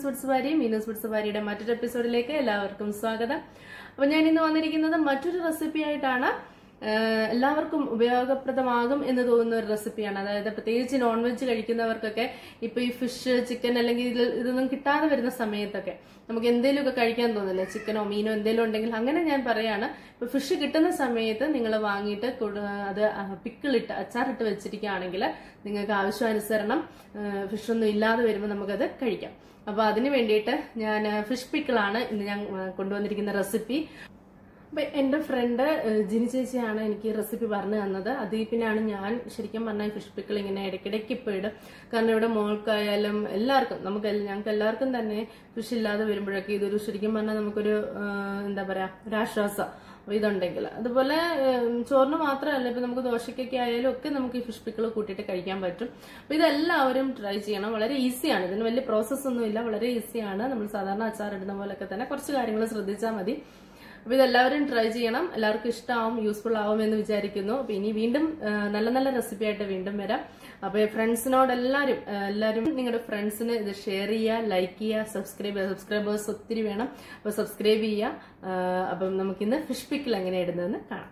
foods വാരി മീനൂസ് foods വാരിയുടെ മറ്റൊരു എപ്പിസോഡിലേക്ക് എല്ലാവർക്കും സ്വാഗതം അപ്പൊ ഞാൻ ഇന്ന് വന്നിരിക്കുന്നത് മറ്റൊരു റെസിപ്പി ആയിട്ടാണ് ആഹ് എല്ലാവർക്കും ഉപയോഗപ്രദമാകും എന്ന് തോന്നുന്ന ഒരു റെസിപ്പിയാണ് അതായത് പ്രത്യേകിച്ച് നോൺ വെജ് കഴിക്കുന്നവർക്കൊക്കെ ഇപ്പൊ ഈ ഫിഷ് ചിക്കൻ അല്ലെങ്കിൽ ഇതിൽ ഇതൊന്നും കിട്ടാതെ വരുന്ന സമയത്തൊക്കെ നമുക്ക് എന്തെങ്കിലുമൊക്കെ കഴിക്കാൻ തോന്നില്ല ചിക്കനോ മീനോ എന്തെങ്കിലും ഉണ്ടെങ്കിൽ അങ്ങനെ ഞാൻ പറയാണ് ഇപ്പൊ ഫിഷ് കിട്ടുന്ന സമയത്ത് നിങ്ങൾ വാങ്ങിയിട്ട് കൊടു- അത് പിക്കിളിട്ട് അച്ചാറിട്ട് വെച്ചിരിക്കുകയാണെങ്കിൽ നിങ്ങൾക്ക് ആവശ്യാനുസരണം ഫിഷ് ഒന്നും ഇല്ലാതെ വരുമ്പോൾ നമുക്കത് കഴിക്കാം അപ്പൊ അതിന് വേണ്ടിയിട്ട് ഞാൻ ഫിഷ് പിക്കിളാണ് ഇന്ന് ഞാൻ ആ, കൊണ്ടുവന്നിരിക്കുന്ന റെസിപ്പി അപ്പൊ എന്റെ ഫ്രണ്ട് ഏഹ്, ജിനി ചേച്ചിയാണ് എനിക്ക് റെസിപ്പി പറഞ്ഞു തന്നത് അതിൽ പിന്നെയാണ് ഞാൻ ശരിക്കും പറഞ്ഞാൽ ഫിഷ് പിക്കിൾ ഇങ്ങനെ ഇടയ്ക്കിടയ്ക്ക് ഇപ്പോൾ ഇടും കാരണം ഇവിടെ മോൾക്കായാലും എല്ലാവർക്കും നമുക്ക് എല്ല- ഞങ്ങൾക്ക് എല്ലാവർക്കും തന്നെ ഫിഷ് ഇല്ലാതെ വരുമ്പോഴൊക്കെ ഇതൊരു ശരിക്കും പറഞ്ഞാൽ നമുക്കൊരു ഏഹ്, എന്താ പറയാ ഒരു ആശ്വാസം ഇതുണ്ടെങ്കിൽ അതുപോലെ ഏഹ്, ചോറിന് മാത്രമല്ല ഇപ്പൊ നമുക്ക് ദോശയ്ക്കൊക്കെ ആയാലും ഒക്കെ നമുക്ക് ഈ ഫിഷ് പിക്കിൾ കൂട്ടിയിട്ട് കഴിക്കാൻ പറ്റും അപ്പൊ ഇതെല്ലാവരും ട്രൈ ചെയ്യണം വളരെ ഈസിയാണ് ഇതിന് വലിയ പ്രോസസ്സ് ഒന്നുമില്ല വളരെ ഈസിയാണ് നമ്മൾ സാധാരണ അച്ചാർ ഇടുന്ന പോലൊക്കെ തന്നെ കുറച്ച് കാര്യങ്ങൾ ശ്രദ്ധിച്ചാൽ മതി അപ്പൊ ഇതെല്ലാവരും ട്രൈ ചെയ്യണം എല്ലാവർക്കും ഇഷ്ടമാവും യൂസ്ഫുൾ ആവും എന്ന് വിചാരിക്കുന്നു അപ്പൊ ഇനി വീണ്ടും ആ, നല്ല നല്ല റെസിപ്പി ആയിട്ട് വീണ്ടും വരാം അപ്പൊ ഫ്രണ്ട്സിനോട് എല്ലാവരും ആ, എല്ലാവരും നിങ്ങളുടെ ഫ്രണ്ട്സിന് ഇത് ഷെയർ ചെയ്യുക ലൈക്ക് ചെയ്യുക സബ്സ്ക്രൈബ് ചെയ്യുക സബ്സ്ക്രൈബേഴ്സ് ഒത്തിരി വേണം അപ്പൊ സബ്സ്ക്രൈബ് ചെയ്യുക ആ, അപ്പം നമുക്കിന്ന് ഫിഷ് പിക്കിൾ എങ്ങനെ ഇടുന്നതെന്ന് കാണാം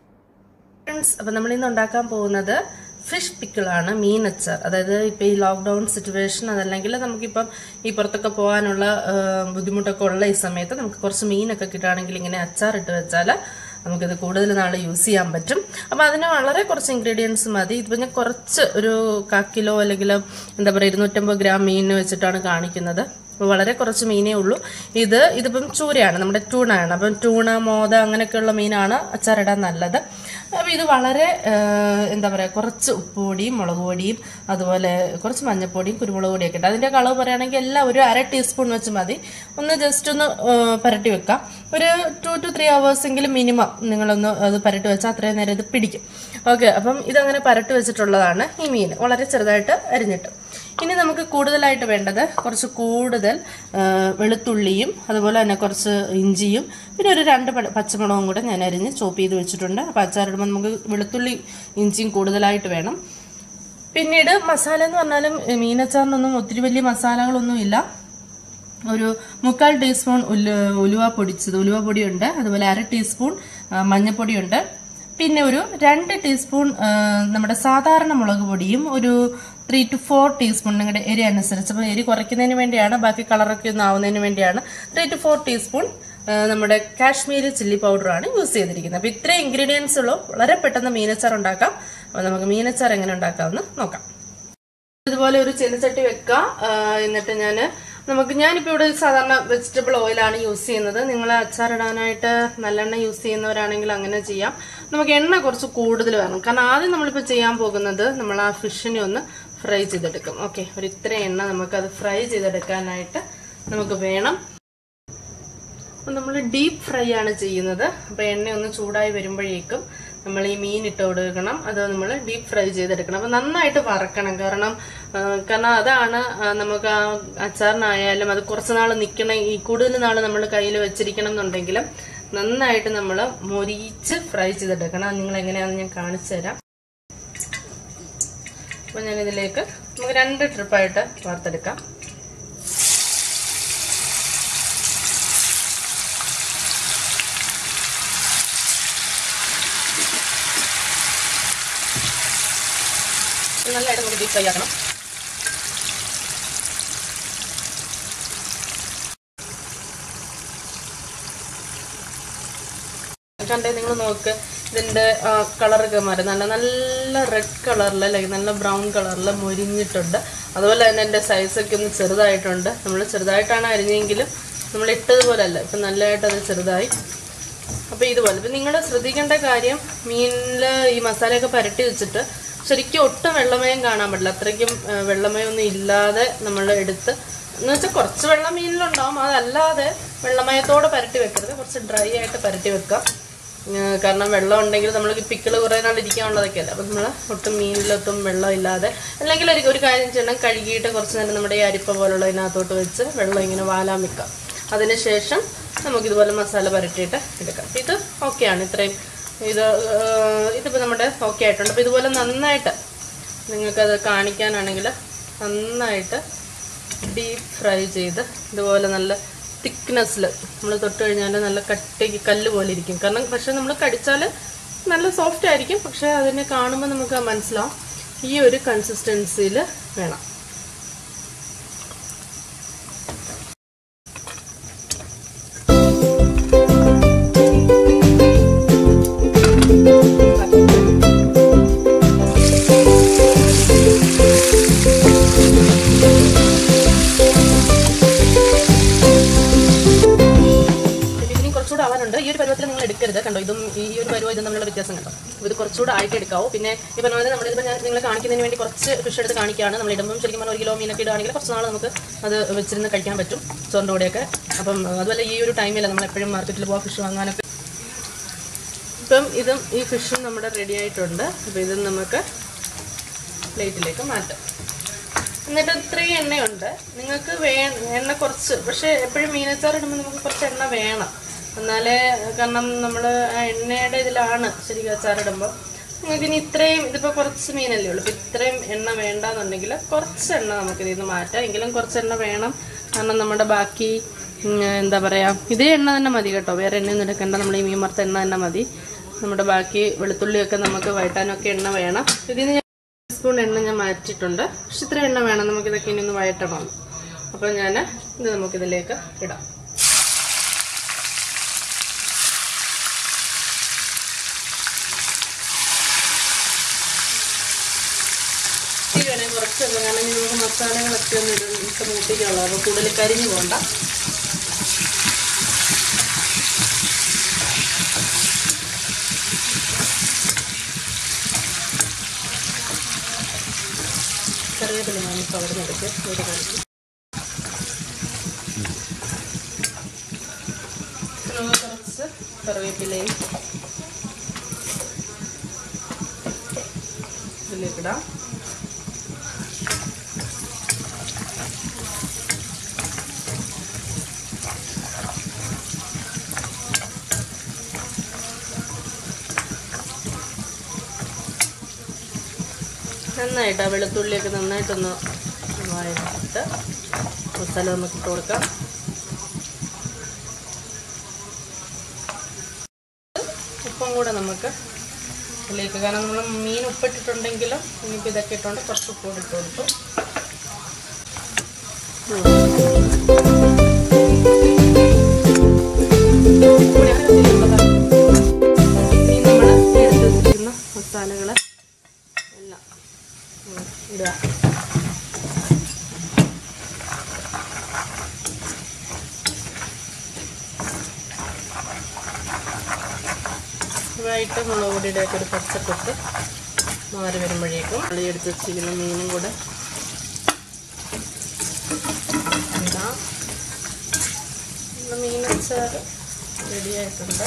ഫ്രണ്ട്സ് അപ്പൊ നമ്മൾ ഇന്ന് ഉണ്ടാക്കാൻ പോകുന്നത് ഫിഷ് പിക്കിളാണ് മീൻ അച്ചാർ അതായത് ഇപ്പൊ ഈ ലോക്ക്ഡൌൺ സിറ്റുവേഷൻ അതല്ലെങ്കിൽ നമുക്കിപ്പം ഈ പുറത്തൊക്കെ പോകാനുള്ള ആ, ബുദ്ധിമുട്ടൊക്കെ ഉള്ള ഈ സമയത്ത് നമുക്ക് കുറച്ച് മീനൊക്കെ കിട്ടുകയാണെങ്കിൽ ഇങ്ങനെ അച്ചാർ ഇട്ട് വെച്ചാൽ നമുക്കിത് കൂടുതൽ നാൾ യൂസ് ചെയ്യാൻ പറ്റും അപ്പൊ അതിന് വളരെ കുറച്ച് ഇൻഗ്രീഡിയൻസ് മതി ഇതിപ്പോ ഞാൻ കുറച്ച് ഒരു കാ കിലോ അല്ലെങ്കിൽ എന്താ പറയുക ഇരുന്നൂറ്റമ്പത് ഗ്രാം മീൻ വെച്ചിട്ടാണ് കാണിക്കുന്നത് അപ്പോൾ വളരെ കുറച്ച് മീനേ ഉള്ളൂ ഇത് ഇതിപ്പം ചൂരയാണ് നമ്മുടെ ടൂണാണ് അപ്പം ടൂണ മോത അങ്ങനെയൊക്കെയുള്ള മീനാണ് അച്ചാറിടാൻ നല്ലത് അപ്പോൾ ഇത് വളരെ ആ, എന്താ പറയുക കുറച്ച് ഉപ്പുപൊടിയും മുളക് പൊടിയും അതുപോലെ കുറച്ച് മഞ്ഞൾപ്പൊടിയും കുരുമുളക് പൊടിയൊക്കെ ഇട്ട് അതിൻ്റെ കളവ് പറയുകയാണെങ്കിൽ എല്ലാം ഒരു അര ടീസ്പൂൺ വെച്ച് മതി ഒന്ന് ജസ്റ്റ് ഒന്ന് ആ, പരട്ടി വെക്കാം ഒരു ടു ടു ത്രീ എങ്കിലും മിനിമം നിങ്ങളൊന്ന് അത് പരട്ടി വെച്ചാൽ അത്രയും നേരം ഇത് പിടിക്കും ഓക്കെ അപ്പം ഇതങ്ങനെ പരട്ടി വെച്ചിട്ടുള്ളതാണ് ഈ മീൻ വളരെ ചെറുതായിട്ട് അരിഞ്ഞിട്ട് ഇനി നമുക്ക് കൂടുതലായിട്ട് വേണ്ടത് കുറച്ച് കൂടുതൽ ആ, വെളുത്തുള്ളിയും അതുപോലെ തന്നെ കുറച്ച് ഇഞ്ചിയും പിന്നെ ഒരു രണ്ട് പട- പച്ചമുളകും കൂടെ ഞാൻ അരിഞ്ഞ് ചോപ്പ് ചെയ്ത് വെച്ചിട്ടുണ്ട് അപ്പോൾ അച്ചാറിടുമ്പോൾ നമുക്ക് വെളുത്തുള്ളി ഇഞ്ചിയും കൂടുതലായിട്ട് വേണം പിന്നീട് മസാല എന്ന് പറഞ്ഞാലും ഏ, മീനച്ചാറിനൊന്നും ഒത്തിരി വലിയ മസാലകളൊന്നും ഇല്ല ഒരു മുക്കാൽ ടീസ്പൂൺ ഉലു ഉലുവ പൊടിച്ചത് ഉലുവ പൊടിയുണ്ട് അതുപോലെ അര ടീസ്പൂൺ ആ, മഞ്ഞൾപ്പൊടിയുണ്ട് പിന്നെ ഒരു രണ്ട് ടീസ്പൂൺ ആ, നമ്മുടെ സാധാരണ മുളക് പൊടിയും ഒരു ത്രീ ടു ഫോർ ടീസ്പൂൺ നിങ്ങളുടെ എരി അനുസരിച്ച് അപ്പോൾ എരി കുറയ്ക്കുന്നതിന് വേണ്ടിയാണ് ബാക്കി കളറൊക്കെ ഒന്ന് ആവുന്നതിന് വേണ്ടിയാണ് ത്രീ ടു ഫോർ ടീസ്പൂൺ ആ, നമ്മുടെ കാശ്മീരി ചില്ലി പൗഡറാണ് യൂസ് ചെയ്തിരിക്കുന്നത് അപ്പോൾ ഇത്രയും ഇൻഗ്രീഡിയൻസ് ഉള്ളൂ വളരെ പെട്ടെന്ന് മീനച്ചാർ ഉണ്ടാക്കാം അപ്പോൾ നമുക്ക് മീനച്ചാർ എങ്ങനെ ഉണ്ടാക്കാമെന്ന് നോക്കാം ഇതുപോലെ ഒരു ചെറുചട്ടി വെക്കാം ആ, എന്നിട്ട് ഞാൻ നമുക്ക് ഞാനിപ്പോൾ ഇവിടെ സാധാരണ വെജിറ്റബിൾ ഓയിലാണ് യൂസ് ചെയ്യുന്നത് നിങ്ങൾ അച്ചാറിടാനായിട്ട് നല്ലെണ്ണ യൂസ് ചെയ്യുന്നവരാണെങ്കിൽ അങ്ങനെ ചെയ്യാം നമുക്ക് എണ്ണ കുറച്ച് കൂടുതൽ വേണം കാരണം ആദ്യം നമ്മളിപ്പോൾ ചെയ്യാൻ പോകുന്നത് നമ്മൾ ആ ഫിഷിനെ ഒന്ന് ഫ്രൈ ചെയ്തെടുക്കും ഓക്കെ ഒരു ഇത്ര എണ്ണ നമുക്കത് ഫ്രൈ ചെയ്തെടുക്കാനായിട്ട് നമുക്ക് വേണം അപ്പം നമ്മൾ ഡീപ്പ് ഫ്രൈ ആണ് ചെയ്യുന്നത് അപ്പം എണ്ണ ഒന്ന് ചൂടായി വരുമ്പോഴേക്കും നമ്മൾ ഈ മീൻ ഇട്ട് കൊടുക്കണം അത് നമ്മൾ ഡീപ്പ് ഫ്രൈ ചെയ്തെടുക്കണം അപ്പം നന്നായിട്ട് വറക്കണം കാരണം ആ, കാരണം അതാണ് ആ, നമുക്ക് ആ അച്ചാറിനായാലും അത് കുറച്ച് നാൾ നിൽക്കണം ഈ കൂടുതൽ നാൾ നമ്മൾ കയ്യിൽ വെച്ചിരിക്കണം എന്നുണ്ടെങ്കിലും നന്നായിട്ട് നമ്മൾ മൊരിച്ച് ഫ്രൈ ചെയ്തെടുക്കണം അത് നിങ്ങൾ എങ്ങനെയാണെന്ന് ഞാൻ കാണിച്ചു തരാം അപ്പം ഞാൻ ഇതിലേക്ക് നമുക്ക് രണ്ട് ട്രിപ്പായിട്ട് വറുത്തെടുക്കാം ഇത് നല്ലതായിട്ട് നമുക്ക് ഡീപ് ഫ്രൈ ആക്കണം കണ്ടേ നിങ്ങൾ നോക്ക് ഇതിന്റെ കളറൊക്കെ മാറി നല്ല നല്ല റെഡ് കളറിൽ അല്ലെങ്കിൽ നല്ല ബ്രൗൺ കളറിൽ മൊരിഞ്ഞിട്ടുണ്ട് അതുപോലെ തന്നെ എൻ്റെ സൈസൊക്കെ ഒന്ന് ചെറുതായിട്ടുണ്ട് നമ്മൾ ചെറുതായിട്ടാണ് അരിഞ്ഞെങ്കിലും നമ്മൾ ഇട്ടതുപോലെ അല്ല ഇപ്പം നല്ലതായിട്ട് അത് ചെറുതായി അപ്പോൾ ഇതുപോലെ ഇപ്പം നിങ്ങൾ ശ്രദ്ധിക്കേണ്ട കാര്യം മീനിൽ ഈ മസാലയൊക്കെ പരട്ടി വെച്ചിട്ട് ശരിക്കും ഒട്ടും വെള്ളമയം കാണാൻ പാടില്ല അത്രയ്ക്കും ആ, വെള്ളമയമൊന്നും ഇല്ലാതെ നമ്മൾ എടുത്ത് എന്ന് വെച്ചാൽ കുറച്ച് വെള്ളം മീനിലുണ്ടാവും അതല്ലാതെ വെള്ളമയത്തോടെ പരട്ടി വെക്കരുത് കുറച്ച് ഡ്രൈ ആയിട്ട് പരട്ടി വെക്കാം ആ, കാരണം വെള്ളം ഉണ്ടെങ്കിൽ നമ്മൾ പിക്കിള് കുറേ നാൾ ഇരിക്കാനുള്ളതൊക്കെ അല്ല അപ്പം നമ്മൾ ഒട്ടും മീനിലൊട്ടും വെള്ളം ഇല്ലാതെ അല്ലെങ്കിൽ ഒരു ഒരു കാര്യം ചെയ്യണം കഴുകിയിട്ട് കുറച്ച് നേരം നമ്മുടെ ഈ അരിപ്പ പോലുള്ള ഇതിനകത്തോട്ട് വെച്ച് വെള്ളം ഇങ്ങനെ വാലാൻ വെക്കാം അതിനുശേഷം നമുക്കിതുപോലെ മസാല പരട്ടിയിട്ട് എടുക്കാം ഇത് ഓക്കെയാണ് ഇത്രയും ഇത് ഏഹ്, ഇതിപ്പോൾ നമ്മുടെ ഓക്കെ ആയിട്ടുണ്ട് അപ്പോൾ ഇതുപോലെ നന്നായിട്ട് നിങ്ങൾക്കത് കാണിക്കാനാണെങ്കിൽ നന്നായിട്ട് ഡീപ്പ് ഫ്രൈ ചെയ്ത് ഇതുപോലെ നല്ല തിക്നെസ്സിൽ നമ്മൾ തൊട്ട് കഴിഞ്ഞാൽ നല്ല കട്ടിക്ക് കല്ല് പോലെ ഇരിക്കും കാരണം പക്ഷെ നമ്മൾ കടിച്ചാൽ നല്ല സോഫ്റ്റ് ആയിരിക്കും പക്ഷെ അതിനെ കാണുമ്പോൾ നമുക്ക് മനസ്സിലാവും ഈ ഒരു കൺസിസ്റ്റൻസിയിൽ വേണം ഇതിനി കുറച്ചുകൂടെ ആവാനുണ്ട് ഈ ഒരു പരുവത്തിൽ നിങ്ങൾ എടുക്കരുത് കണ്ടോ ഇതും ഈ ഒരു പരുവം ഇതും തമ്മിലുള്ള വ്യത്യാസം കണ്ടോ ഇത് കുറച്ചുകൂടെ ആയിട്ട് എടുക്കാവൂ പിന്നെ ഈ പറഞ്ഞ പോലെ നമ്മളിപ്പോൾ ഞാൻ നിങ്ങളെ കാണിക്കുന്നതിന് വേണ്ടി കുറച്ച് ഫിഷ് എടുത്ത് കാണിക്കുകയാണ് നമ്മൾ ഇടുമ്പോൾ ശരിക്കും പറഞ്ഞാൽ ഒരു കിലോ മീനൊക്കെ ഇടുകയാണെങ്കിൽ കുറച്ച് നാൾ നമുക്ക് അത് വെച്ചിരുന്ന് കഴിക്കാൻ പറ്റും ചോറിൻ്റെ കൂടെയൊക്കെ അപ്പം അതുപോലെ ഈ ഒരു ടൈമിൽ നമ്മൾ എപ്പോഴും മാർക്കറ്റിൽ പോകാൻ ഫിഷ് വാങ്ങാനൊക്കെ ഇപ്പം ഇതും ഈ ഫിഷും നമ്മുടെ റെഡി ആയിട്ടുണ്ട് അപ്പോൾ ഇതും നമുക്ക് പ്ലേറ്റിലേക്ക് മാറ്റാം എന്നിട്ട് ഇത്രയും എണ്ണയുണ്ട് നിങ്ങൾക്ക് വേ എണ്ണ കുറച്ച് പക്ഷേ എപ്പോഴും മീനച്ചാർ ഇടുമ്പോൾ നമുക്ക് കുറച്ച് എണ്ണ വേണം എന്നാലേ കാരണം നമ്മൾ ആ എണ്ണയുടെ ഇതിലാണ് ശരിക്കും അച്ചാറിടുമ്പോൾ നിങ്ങൾക്ക് ഇനി ഇത്രയും ഇതിപ്പോൾ കുറച്ച് മീനല്ലേ ഉള്ളൂ അപ്പോൾ ഇത്രയും എണ്ണ വേണ്ടാന്നുണ്ടെങ്കിൽ കുറച്ച് എണ്ണ നമുക്ക് ഇതിൽ നിന്ന് മാറ്റാം എങ്കിലും കുറച്ച് എണ്ണ വേണം കാരണം നമ്മുടെ ബാക്കി ഉം, എന്താ പറയുക ഇതേ എണ്ണ തന്നെ മതി കേട്ടോ വേറെ എണ്ണയൊന്നും എടുക്കണ്ട നമ്മൾ ഈ മീൻ വറുത്ത എണ്ണ തന്നെ മതി നമ്മുടെ ബാക്കി വെളുത്തുള്ളിയൊക്കെ നമുക്ക് വഴറ്റാനൊക്കെ എണ്ണ വേണം ഇതിന് ഞാൻ സ്പൂൺ എണ്ണ ഞാൻ മാറ്റിയിട്ടുണ്ട് പക്ഷെ ഇത്ര എണ്ണ വേണം നമുക്കിതൊക്കെ ഇനി ഒന്ന് വഴറ്റണം അപ്പോൾ ഞാൻ ഇത് നമുക്കിതിലേക്ക് ഇടാം ഇത്തിരി വേണമെങ്കിൽ കുറച്ചൊക്കെ കാരണം ഇനി നമുക്ക് മസാലകളൊക്കെ ഒന്ന് ഇട്ട് മൂട്ടിക്കാനുള്ളത് അപ്പോൾ കൂടുതൽ കരിഞ്ഞു പോകണ്ട കറിവേപ്പില ഞാനിപ്പോൾ അവിടെ നിന്ന് എടുത്ത് ഇവിടെ കാണിക്കും നമുക്ക് കുറച്ച് കറിവേപ്പിലയും ഇതിലേക്കിടാം നന്നായിട്ട് ആ വെളുത്തുള്ളിയൊക്കെ നന്നായിട്ടൊന്ന് വഴറ്റിട്ട് മസാല നമുക്ക് ഇട്ട് കൊടുക്കാം ഉപ്പും കൂടെ നമുക്ക് ഇതിലേക്ക് കാരണം നമ്മൾ മീൻ ഉപ്പിട്ടിട്ടുണ്ടെങ്കിലും ഇനിയിപ്പോൾ ഇതൊക്കെ ഇട്ടുകൊണ്ട് കുറച്ച് ഉപ്പ് കൂടെ ഇട്ട് കൊടുത്തു ഇനി നമ്മൾ എടുത്ത് വെച്ചിരിക്കുന്ന മസാലകൾ എല്ലാം ഉം, ഇടുക ഇതായിട്ട് മുളക് പൊടിയുടെയൊക്കെ ഒരു പച്ചക്കൊട്ട് മാറി വരുമ്പോഴേക്കും പുളി എടുത്ത് വെച്ചിരിക്കുന്ന മീനും കൂടെ ഇടാം നമ്മുടെ മീൻ അച്ചാർ റെഡിയായിട്ടുണ്ട്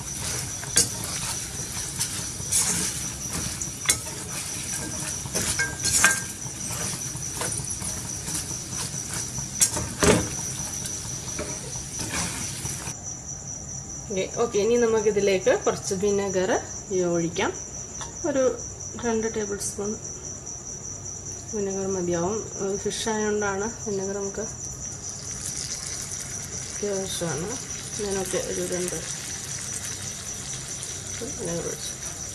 ഓക്കെ ഇനി നമുക്കിതിലേക്ക് കുറച്ച് വിനെഗർ ഒഴിക്കാം ഒരു രണ്ട് ടേബിൾ സ്പൂൺ വിനെഗർ മതിയാവും ഫിഷ് ആയതുകൊണ്ടാണ് വിനെഗർ നമുക്ക് അത്യാവശ്യമാണ് ഞാനൊക്കെ ഒരു രണ്ട് വിനെഗർ ഒഴിച്ചു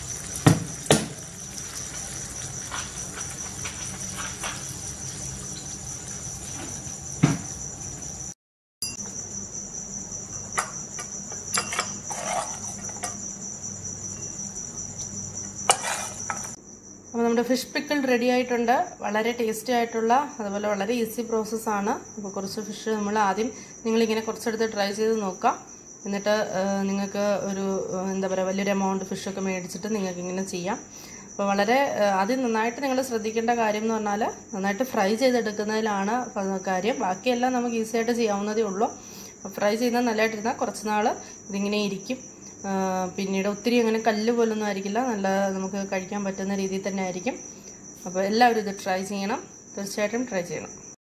അപ്പോൾ നമ്മുടെ ഫിഷ് പിക്കിൾ റെഡി ആയിട്ടുണ്ട് വളരെ ടേസ്റ്റി ആയിട്ടുള്ള അതുപോലെ വളരെ ഈസി പ്രോസസ്സാണ് അപ്പോൾ കുറച്ച് ഫിഷ് നമ്മൾ ആദ്യം നിങ്ങളിങ്ങനെ കുറച്ചെടുത്ത് ട്രൈ ചെയ്ത് നോക്കാം എന്നിട്ട് ആ, നിങ്ങൾക്ക് ഒരു ആ, എന്താ പറയുക വലിയൊരു എമൗണ്ട് ഫിഷൊക്കെ മേടിച്ചിട്ട് നിങ്ങൾക്ക് ഇങ്ങനെ ചെയ്യാം അപ്പോൾ വളരെ ആ, ആദ്യം നന്നായിട്ട് നിങ്ങൾ ശ്രദ്ധിക്കേണ്ട കാര്യം എന്ന് പറഞ്ഞാൽ നന്നായിട്ട് ഫ്രൈ ചെയ്തെടുക്കുന്നതിലാണ് കാര്യം ബാക്കിയെല്ലാം നമുക്ക് ഈസി ആയിട്ട് ചെയ്യാവുന്നതേ ഉള്ളൂ ഫ്രൈ ചെയ്യുന്നത് നല്ലതായിട്ടിരുന്നാൽ കുറച്ച് നാൾ ഇതിങ്ങനെ ഇരിക്കും ആ, പിന്നീട് ഒത്തിരി അങ്ങനെ കല്ല് പോലൊന്നും ആയിരിക്കില്ല നല്ല നമുക്ക് കഴിക്കാൻ പറ്റുന്ന രീതിയിൽ തന്നെ ആയിരിക്കും അപ്പോൾ എല്ലാവരും ഇത് ട്രൈ ചെയ്യണം തീർച്ചയായിട്ടും ട്രൈ ചെയ്യണം